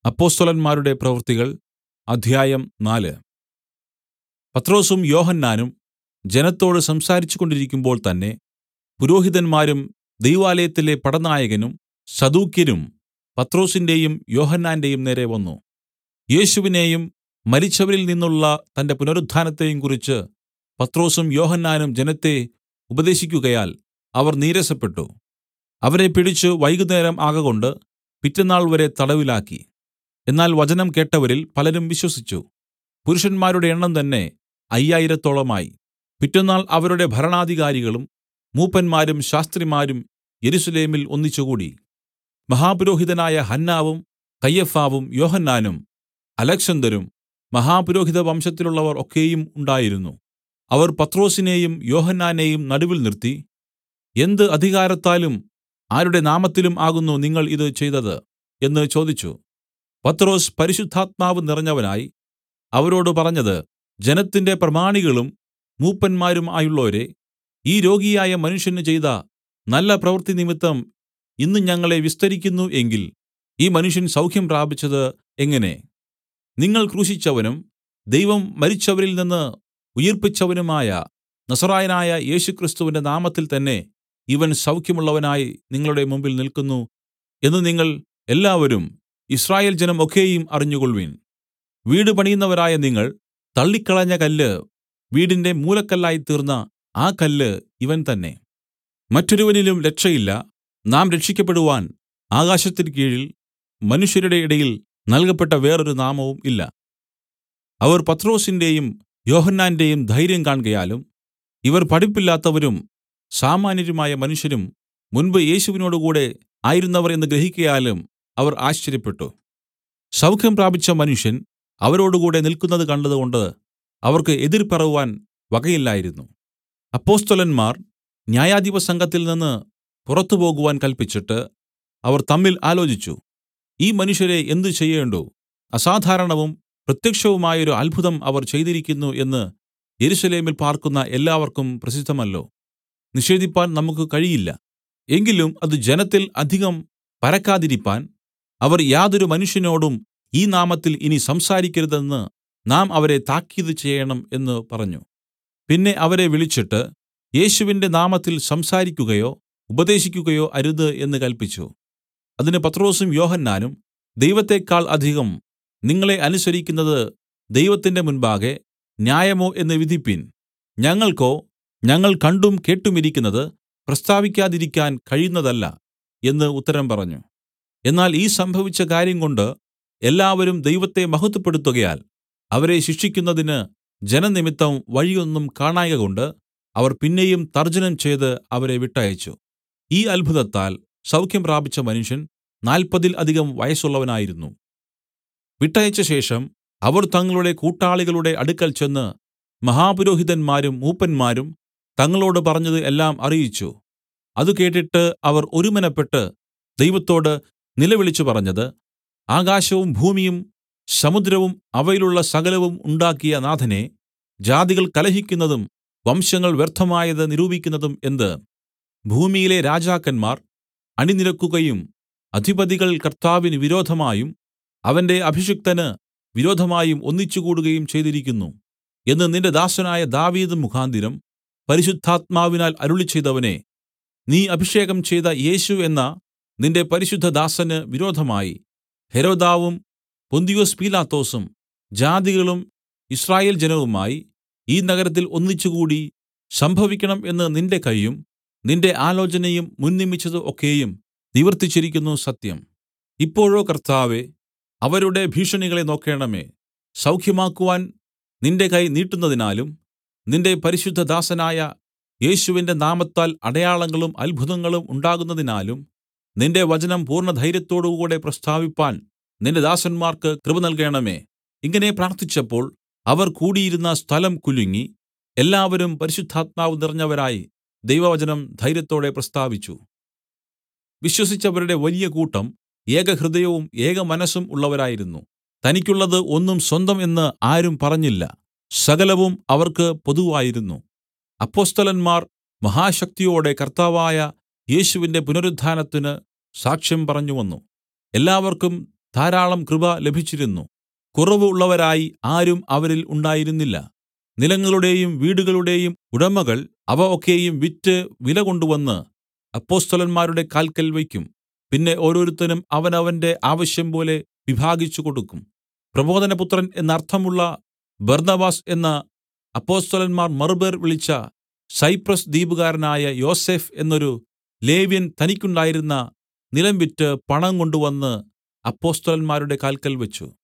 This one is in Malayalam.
അപ്പൊസ്തലന്മാരുടെ പ്രവൃത്തികൾ അധ്യായം നാല് പത്രൊസും യോഹന്നാനും ജനത്തോട് സംസാരിച്ചുകൊണ്ടിരിക്കുമ്പോൾ തന്നേ പുരോഹിതന്മാരും ദൈവാലയത്തിലെ പടനായകനും സദൂക്യരും പത്രൊസിന്റെയും യോഹന്നാന്റെയും നേരെ വന്നു യേശുവിനെയും മരിച്ചവരിൽ നിന്നുള്ള തന്റെ പുനരുത്ഥാനത്തെയും കുറിച്ച് പത്രൊസും യോഹന്നാനും ജനത്തെ ഉപദേശിക്കുകയാൽ അവർ നീരസപ്പെട്ടു അവരെ പിടിച്ച് വൈകുന്നേരം ആകകൊണ്ട് പിറ്റെന്നാൾ വരെ തടവിലാക്കി എന്നാൽ വചനം കേട്ടവരിൽ പലരും വിശ്വസിച്ചു പുരുഷന്മാരുടെ എണ്ണം തന്നെ അയ്യായിരത്തോളമായി പിറ്റെന്നാൾ അവരുടെ ഭരണാധികാരികളും മൂപ്പന്മാരും ശാസ്ത്രിമാരും യെരൂശലേമിൽ ഒന്നിച്ചുകൂടി മഹാപുരോഹിതനായ ഹന്നാവും കയ്യഫാവും യോഹന്നാനും അലെക്സന്തരും മഹാപുരോഹിത വംശത്തിലുള്ളവർ ഒക്കെയും ഉണ്ടായിരുന്നു അവർ പത്രൊസിനെയും യോഹന്നാനെയും നടുവിൽ നിർത്തി എന്ത് അധികാരത്താലും ആരുടെ നാമത്തിലും ആകുന്നു നിങ്ങൾ ഇത് ചെയ്തത് എന്ന് ചോദിച്ചു പത്രൊസ് പരിശുദ്ധാത്മാവ് നിറഞ്ഞവനായി അവരോട് പറഞ്ഞത് ജനത്തിന്റെ പ്രമാണികളും മൂപ്പന്മാരും ആയുള്ളോരേ ഈ രോഗിയായ മനുഷ്യന് ചെയ്ത നല്ല പ്രവൃത്തി നിമിത്തം ഇന്ന് ഞങ്ങളെ വിസ്തരിക്കുന്നു എങ്കിൽ ഈ മനുഷ്യൻ സൗഖ്യം പ്രാപിച്ചത് എങ്ങനെ നിങ്ങൾ ക്രൂശിച്ചവനും ദൈവം മരിച്ചവരിൽ നിന്ന് ഉയിർപ്പിച്ചവനുമായ നസറായനായ യേശുക്രിസ്തുവിന്റെ നാമത്തിൽ തന്നെ ഇവൻ സൗഖ്യമുള്ളവനായി നിങ്ങളുടെ മുമ്പിൽ നില്ക്കുന്നു എന്ന് നിങ്ങൾ എല്ലാവരും യിസ്രായേൽ ജനം ഒക്കെയും അറിഞ്ഞുകൊൾവിൻ വീട് പണിയുന്നവരായ നിങ്ങൾ തള്ളിക്കളഞ്ഞ കല്ല് വീടിന്റെ മൂലക്കല്ലായിത്തീർന്ന ആ കല്ല് ഇവൻ തന്നെ മറ്റൊരുവനിലും രക്ഷയില്ല നാം രക്ഷിക്കപ്പെടുവാൻ ആകാശത്തിന് കീഴിൽ മനുഷ്യരുടെ ഇടയിൽ നൽകപ്പെട്ട വേറൊരു നാമവും ഇല്ല അവർ പത്രൊസിന്റെയും യോഹന്നാന്റെയും ധൈര്യം കാൺകയാലും ഇവർ പഠിപ്പില്ലാത്തവരും സാമാന്യരുമായ മനുഷ്യരും മുൻപ് യേശുവിനോടുകൂടെ ആയിരുന്നവർ എന്ന് ഗ്രഹിക്കയാലും അവർ ആശ്ചര്യപ്പെട്ടു സൗഖ്യം പ്രാപിച്ച മനുഷ്യൻ അവരോടുകൂടെ നില്ക്കുന്നത് കണ്ടതുകൊണ്ട് അവർക്ക് എതിർ പറവാൻ വകയില്ലായിരുന്നു അപ്പൊസ്തലന്മാർ ന്യായാധിപസംഘത്തിൽ നിന്ന് പുറത്തു പോകുവാൻ കല്പിച്ചിട്ട് അവർ തമ്മിൽ ആലോചിച്ചു ഈ മനുഷ്യരെ എന്ത് ചെയ്യേണ്ടു അസാധാരണവും പ്രത്യക്ഷവുമായൊരു അത്ഭുതം അവർ ചെയ്തിരിക്കുന്നു എന്ന് യെരൂശലേമിൽ പാർക്കുന്ന എല്ലാവർക്കും പ്രസിദ്ധമല്ലോ നിഷേധിപ്പാൻ നമുക്ക് കഴിയില്ല എങ്കിലും അത് ജനത്തിൽ അധികം പരക്കാതിരിപ്പാൻ അവർ യാതൊരു മനുഷ്യനോടും ഈ നാമത്തിൽ ഇനി സംസാരിക്കരുതെന്ന് നാം അവരെ താക്കീത് ചെയ്യേണം എന്ന് പറഞ്ഞു പിന്നെ അവരെ വിളിച്ചിട്ട് യേശുവിന്റെ നാമത്തിൽ സംസാരിക്കുകയോ ഉപദേശിക്കുകയോ അരുത് എന്ന് കല്പിച്ചു അതിന് പത്രൊസും യോഹന്നാനും ദൈവത്തെക്കാൾ അധികം നിങ്ങളെ അനുസരിക്കുന്നത് ദൈവത്തിന്റെ മുൻപാകെ ന്യായമോ എന്ന് വിധിപ്പിൻ ഞങ്ങൾക്കോ ഞങ്ങൾ കണ്ടും കേട്ടുമിരിക്കുന്നത് പ്രസ്താവിക്കാതിരിക്കാൻ കഴിയുന്നതല്ല എന്ന് ഉത്തരം പറഞ്ഞു എന്നാൽ ഈ സംഭവിച്ച കാര്യംകൊണ്ട് എല്ലാവരും ദൈവത്തെ മഹത്വപ്പെടുത്തുകയാൽ അവരെ ശിക്ഷിക്കുന്നതിന് ജനനിമിത്തം വഴിയൊന്നും കാണായ്കകൊണ്ട് അവർ പിന്നെയും തർജ്ജനം ചെയ്ത് അവരെ വിട്ടയച്ചു ഈ അത്ഭുതത്താൽ സൗഖ്യം പ്രാപിച്ച മനുഷ്യൻ നാല്പതിൽ അധികം വയസ്സുള്ളവനായിരുന്നു വിട്ടയച്ച ശേഷം അവർ തങ്ങളുടെ കൂട്ടാളികളുടെ അടുക്കൽ ചെന്ന് മഹാപുരോഹിതന്മാരും മൂപ്പന്മാരും തങ്ങളോട് പറഞ്ഞത് എല്ലാം അറിയിച്ചു അത് കേട്ടിട്ട് അവർ ഒരുമനപ്പെട്ട് ദൈവത്തോട് നിലവിളിച്ചു പറഞ്ഞത് ആകാശവും ഭൂമിയും സമുദ്രവും അവയിലുള്ള സകലവും ഉണ്ടാക്കിയ നാഥനെ ജാതികൾ കലഹിക്കുന്നതും വംശങ്ങൾ വ്യർത്ഥമായത് നിരൂപിക്കുന്നതും എന്ത് ഭൂമിയിലെ രാജാക്കന്മാർ അണിനിരക്കുകയും അധിപതികൾ കർത്താവിന് വിരോധമായും അവന്റെ അഭിഷിക്തന് വിരോധമായും ഒന്നിച്ചുകൂടുകയും ചെയ്തിരിക്കുന്നു എന്ന് നിന്റെ ദാസനായ ദാവീദ് മുഖാന്തരം പരിശുദ്ധാത്മാവിനാൽ അരുളിച്ചെയ്തവനെ നീ അഭിഷേകം ചെയ്ത യേശു എന്ന നിന്റെ പരിശുദ്ധ ദാസന് വിരോധമായി ഹെരോദാവും പൊന്തിയൊസ് പീലാത്തോസും ജാതികളും ഇസ്രായേൽ ജനവുമായി ഈ നഗരത്തിൽ ഒന്നിച്ചുകൂടി സംഭവിക്കണം എന്ന് നിന്റെ കയ്യും നിന്റെ ആലോചനയും മുൻനിയമിച്ചത് ഒക്കെയും നിവർത്തിച്ചിരിക്കുന്നു സത്യം ഇപ്പോഴോ കർത്താവേ അവരുടെ ഭീഷണികളെ നോക്കേണമേ സൗഖ്യമാക്കുവാൻ നിന്റെ കൈ നീട്ടുന്നതിനാലും നിന്റെ പരിശുദ്ധദാസനായ യേശുവിന്റെ നാമത്താൽ അടയാളങ്ങളും അത്ഭുതങ്ങളും ഉണ്ടാകുന്നതിനാലും നിന്റെ വചനം പൂർണ്ണധൈര്യത്തോടുകൂടെ പ്രസ്താവിപ്പാൻ നിന്റെ ദാസന്മാർക്ക് കൃപ നൽകേണമേ ഇങ്ങനെ പ്രാർത്ഥിച്ചപ്പോൾ അവർ കൂടിയിരുന്ന സ്ഥലം കുലുങ്ങി എല്ലാവരും പരിശുദ്ധാത്മാവ് നിറഞ്ഞവരായി ദൈവവചനം ധൈര്യത്തോടെ പ്രസ്താവിച്ചു വിശ്വസിച്ചവരുടെ വലിയ കൂട്ടം ഏകഹൃദയവും ഏകമനസ്സും ഉള്ളവരായിരുന്നു തനിക്കുള്ളത് ഒന്നും സ്വന്തം എന്ന് ആരും പറഞ്ഞില്ല സകലവും അവർക്ക് പൊതുവായിരുന്നു അപ്പൊസ്തലന്മാർ മഹാശക്തിയോടെ കർത്താവായ യേശുവിന്റെ പുനരുത്ഥാനത്തിന് സാക്ഷ്യം പറഞ്ഞുവന്നു എല്ലാവർക്കും ധാരാളം കൃപ ലഭിച്ചിരുന്നു കുറവ് ഉള്ളവരായി ആരും അവരിൽ ഉണ്ടായിരുന്നില്ല നിലങ്ങളുടെയും വീടുകളുടെയും ഉടമകൾ അവ ഒക്കെയും വിറ്റ് വില കൊണ്ടുവന്ന് അപ്പൊസ്തലന്മാരുടെ കാൽക്കൽ വയ്ക്കും പിന്നെ ഓരോരുത്തനും അവനവന്റെ ആവശ്യംപോലെ വിഭാഗിച്ചു കൊടുക്കും പ്രബോധനപുത്രൻ എന്നർത്ഥമുള്ള ബർന്നബാസ് എന്ന അപ്പൊസ്തലന്മാർ മറുപേർ വിളിച്ച സൈപ്രസ് ദ്വീപുകാരനായ യോസഫ് എന്നൊരു ലേവ്യൻ തനിക്കുണ്ടായിരുന്ന നിലം വിറ്റ് പണം കൊണ്ടുവന്ന് അപ്പൊസ്തലന്മാരുടെ കാൽക്കൽ വെച്ച്